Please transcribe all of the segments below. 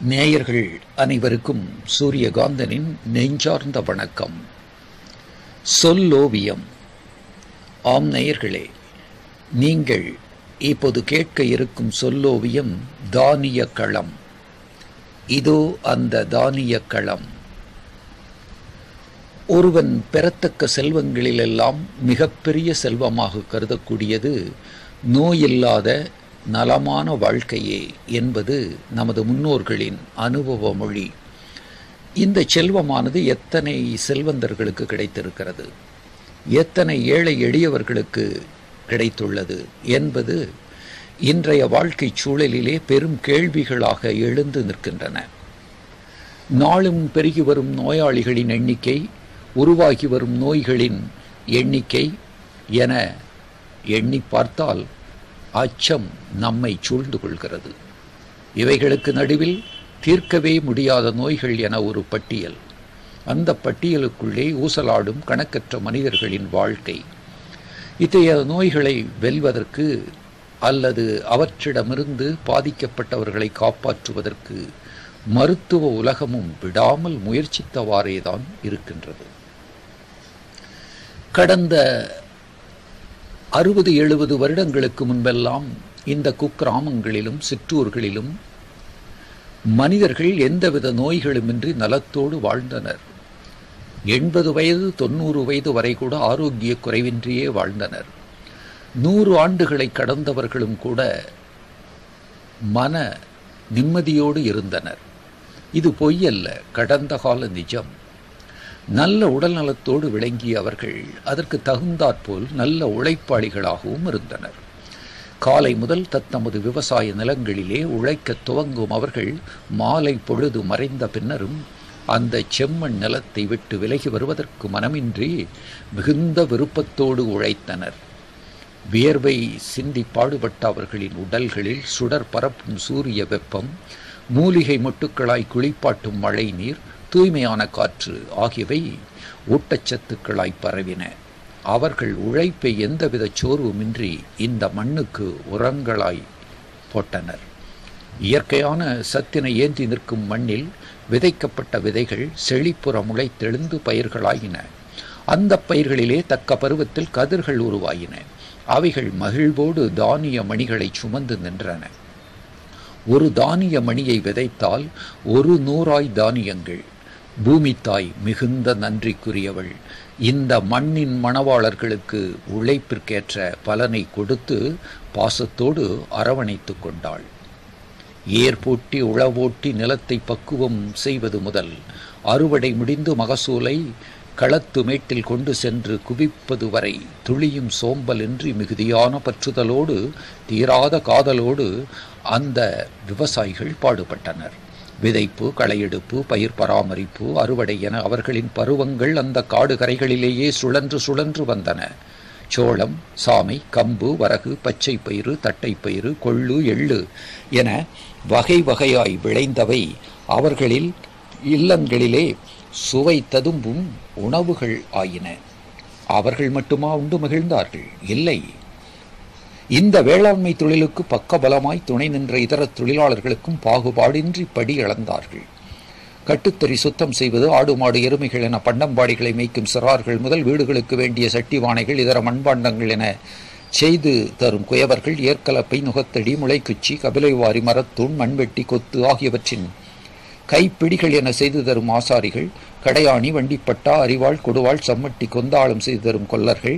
நேயர்கள் அனைவருக்கும் சூரியகாந்தனின் நெஞ்சார்ந்த வணக்கம் சொல்லோவியம் ஆம் நேயர்களே நீங்கள் இப்போது கேட்க இருக்கும் சொல்லோவியம் தானிய களம் இதோ அந்த தானிய களம் ஒருவன் பெறத்தக்க செல்வங்களிலெல்லாம் மிகப்பெரிய செல்வமாக கருதக்கூடியது நோயில்லாத நலமான வாழ்க்கையே என்பது நமது முன்னோர்களின் அனுபவ மொழி இந்த செல்வமானது எத்தனை செல்வந்தர்களுக்கு கிடைத்திருக்கிறது எத்தனை ஏழை எளியவர்களுக்கு கிடைத்துள்ளது என்பது இன்றைய வாழ்க்கை சூழலிலே பெரும் கேள்விகளாக எழுந்து நிற்கின்றன நாளும் பெருகி வரும் நோயாளிகளின் எண்ணிக்கை உருவாகி வரும் நோய்களின் எண்ணிக்கை என எண்ணி பார்த்தால் அச்சம் நம்மை சூழ்ந்து கொள்கிறது இவைகளுக்கு நடுவில் தீர்க்கவே முடியாத நோய்கள் என ஒரு பட்டியல் அந்த பட்டியலுக்குள்ளே ஊசலாடும் கணக்கற்ற மனிதர்களின் வாழ்க்கை இத்தகைய நோய்களை வெல்வதற்கு அல்லது அவற்றிடமிருந்து பாதிக்கப்பட்டவர்களை காப்பாற்றுவதற்கு மருத்துவ உலகமும் விடாமல் முயற்சித்தவாறேதான் இருக்கின்றது கடந்த அறுபது எழுபது வருடங்களுக்கு முன்பெல்லாம் இந்த குக்கிராமங்களிலும் சிற்றூர்களிலும் மனிதர்கள் எந்தவித நோய்களுமின்றி நலத்தோடு வாழ்ந்தனர் எண்பது வயது தொண்ணூறு வயது வரை கூட ஆரோக்கிய குறைவின்றியே வாழ்ந்தனர் நூறு ஆண்டுகளை கடந்தவர்களும் கூட மன நிம்மதியோடு இருந்தனர் இது பொய்யல்ல கடந்த கால நிஜம் நல்ல உடல் நலத்தோடு விளங்கிய அவர்கள் அதற்கு தகுந்தாற்போல் நல்ல உழைப்பாளிகளாகவும் இருந்தனர் காலை முதல் தத்தமது விவசாய நிலங்களிலே உழைக்க துவங்கும் அவர்கள் மாலை பொழுது மறைந்த பின்னரும் அந்த செம்மண் நிலத்தை விட்டு விலகி வருவதற்கு மனமின்றி மிகுந்த விருப்பத்தோடு உழைத்தனர் வியர்வை சிந்தி பாடுபட்ட அவர்களின் உடல்களில் சுடர் பரப்பும் சூரிய வெப்பம் மூலிகை மொட்டுக்களாய் குளிப்பாட்டும் மழை நீர் தூய்மையான காற்று ஆகியவை ஊட்டச்சத்துக்களாய் பரவின அவர்கள் உழைப்பை எந்தவித சோர்வுமின்றி இந்த மண்ணுக்கு உரங்களாய் போட்டனர் இயற்கையான சத்தினை ஏந்தி நிற்கும் மண்ணில் விதைக்கப்பட்ட விதைகள் செழிப்புற முளைத்தெழுந்து பயிர்களாயின அந்த பயிர்களிலே தக்க பருவத்தில் கதிர்கள் உருவாயின அவைகள் மகிழ்வோடு தானிய மணிகளை சுமந்து நின்றன ஒரு தானிய மணியை விதைத்தால் ஒரு நூறாய் தானியங்கள் பூமி தாய் மிகுந்த நன்றிக்குரியவள் இந்த மண்ணின் மணவாளர்களுக்கு உழைப்பிற்கேற்ற பலனை கொடுத்து பாசத்தோடு அரவணைத்து கொண்டாள் ஏர் பூட்டி உழவோட்டி நிலத்தை பக்குவம் செய்வது முதல் அறுவடை முடிந்து மகசூலை களத்து மேட்டில் கொண்டு சென்று குவிப்பது வரை துளியும் சோம்பலின்றி மிகுதியான பற்றுதலோடு தீராத காதலோடு அந்த விவசாயிகள் பாடுபட்டனர் விதைப்பு களையெடுப்பு பயிர் பராமரிப்பு அறுவடை என அவர்களின் பருவங்கள் அந்த காடு கரைகளிலேயே சுழன்று சுழன்று வந்தன சோளம் சாமை கம்பு வரகு பச்சை பயிறு தட்டைப்பயிறு கொள்ளு எள்ளு என வகை வகையாய் விளைந்தவை அவர்களில் இல்லங்களிலே சுவை ததும்பும் உணவுகள் ஆயின அவர்கள் மட்டுமா உண்டு மகிழ்ந்தார்கள் இல்லை இந்த வேளாண்மை தொழிலுக்கு பக்கபலமாய் துணை நின்ற இதர தொழிலாளர்களுக்கும் பாகுபாடின்றி படி இழந்தார்கள் கட்டுத்தறி சுத்தம் செய்வது ஆடு மாடு எருமைகள் என பண்டம்பாடிகளை மேய்க்கும் சிறார்கள் முதல் வீடுகளுக்கு வேண்டிய சட்டிவானைகள் இதர மண்பாண்டங்கள் என செய்து தரும் குயவர்கள் ஏற்கலப்பை நுகத்தடி முளைக்குச்சி கபிலைவாரி மரத்தூண் மண்வெட்டி கொத்து ஆகியவற்றின் கைப்பிடிகள் என செய்து தரும் ஆசாரிகள் கடையாணி வண்டிப்பட்டா அரிவாள் கொடுவாள் சம்மட்டி கொந்தாளம் செய்து தரும் கொல்லர்கள்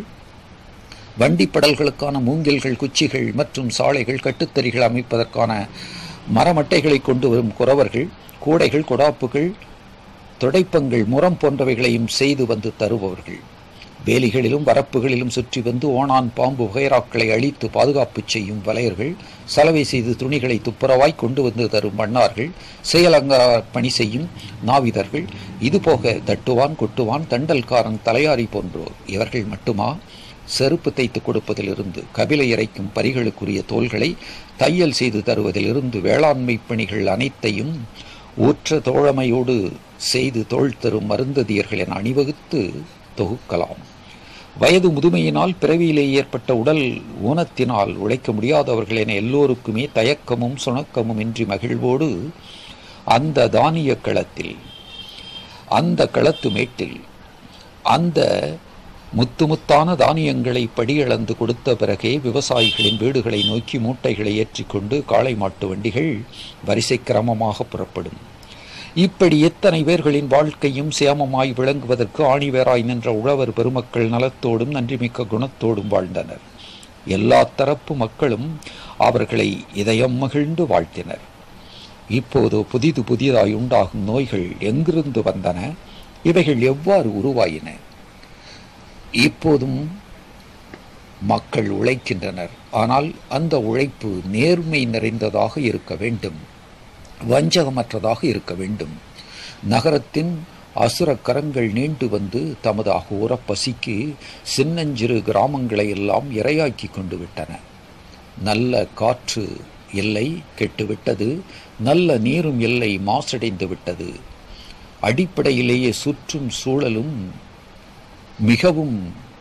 வண்டிப்படல்களுக்கான மூங்கில்கள் குச்சிகள் மற்றும் சாலைகள் கட்டுத்தறிகள் அமைப்பதற்கான மரமட்டைகளை கொண்டு வரும் குறவர்கள் கூடைகள் கொடாப்புகள் துடைப்பங்கள் முரம் போன்றவைகளையும் செய்து வந்து தருபவர்கள் வேலிகளிலும் வரப்புகளிலும் சுற்றி வந்து ஓணான் பாம்பு வகைராக்களை அழித்து பாதுகாப்பு செய்யும் வலையர்கள் சலவை செய்து துணிகளை துப்புரவாய் கொண்டு வந்து தரும் மன்னார்கள் செயலங்கார பணி செய்யும் நாவிதர்கள் இதுபோக தட்டுவான் கொட்டுவான் தண்டல்காரன் தலையாரி போன்றோர் இவர்கள் மட்டுமா செருப்பு தைத்து கொடுப்பதிலிருந்து கபிலை இறைக்கும் பரிகளுக்குரிய தோள்களை தையல் செய்து தருவதிலிருந்து வேளாண்மை பணிகள் அனைத்தையும் ஊற்ற தோழமையோடு செய்து தோள் தரும் மருந்ததியர்கள் என அணிவகுத்து தொகுக்கலாம் வயது முதுமையினால் பிறவியிலே ஏற்பட்ட உடல் ஊனத்தினால் உழைக்க முடியாதவர்கள் என எல்லோருக்குமே தயக்கமும் சுணக்கமும் இன்றி மகிழ்வோடு அந்த தானிய களத்தில் அந்த களத்து மேட்டில் அந்த முத்து முத்தான தானியங்களை படியளந்து கொடுத்த பிறகே விவசாயிகளின் வீடுகளை நோக்கி மூட்டைகளை ஏற்றிக்கொண்டு காளை மாட்டு வண்டிகள் வரிசை கிரமமாக புறப்படும் இப்படி எத்தனை பேர்களின் வாழ்க்கையும் சேமமாய் விளங்குவதற்கு ஆணிவேராய் நின்ற உழவர் பெருமக்கள் நலத்தோடும் நன்றிமிக்க குணத்தோடும் வாழ்ந்தனர் எல்லா தரப்பு மக்களும் அவர்களை இதயம் மகிழ்ந்து வாழ்த்தினர் இப்போது புதிது புதிதாய் உண்டாகும் நோய்கள் எங்கிருந்து வந்தன இவைகள் எவ்வாறு உருவாயின இப்போதும் மக்கள் உழைக்கின்றனர் ஆனால் அந்த உழைப்பு நேர்மை நிறைந்ததாக இருக்க வேண்டும் வஞ்சகமற்றதாக இருக்க வேண்டும் நகரத்தின் அசுர கரங்கள் நீண்டு வந்து தமது அகோர பசிக்கு சின்னஞ்சிறு கிராமங்களை எல்லாம் இரையாக்கி கொண்டு விட்டன நல்ல காற்று இல்லை கெட்டுவிட்டது நல்ல நீரும் இல்லை மாசடைந்து விட்டது அடிப்படையிலேயே சுற்றும் சூழலும் மிகவும்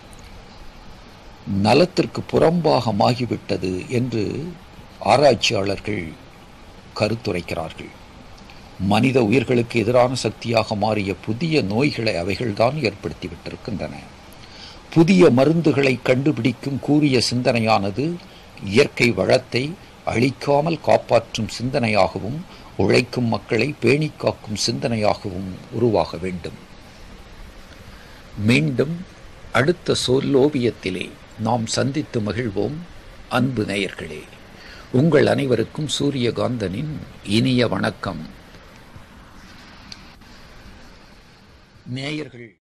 நலத்திற்கு புறம்பாக மாகிவிட்டது என்று ஆராய்ச்சியாளர்கள் கருத்துரைக்கிறார்கள் மனித உயிர்களுக்கு எதிரான சக்தியாக மாறிய புதிய நோய்களை அவைகள்தான் ஏற்படுத்திவிட்டிருக்கின்றன புதிய மருந்துகளை கண்டுபிடிக்கும் கூறிய சிந்தனையானது இயற்கை வளத்தை அழிக்காமல் காப்பாற்றும் சிந்தனையாகவும் உழைக்கும் மக்களை பேணி காக்கும் சிந்தனையாகவும் உருவாக வேண்டும் மீண்டும் அடுத்த சொல்லோவியத்திலே நாம் சந்தித்து மகிழ்வோம் அன்பு நேயர்களே உங்கள் அனைவருக்கும் சூரியகாந்தனின் இனிய வணக்கம் நேயர்கள்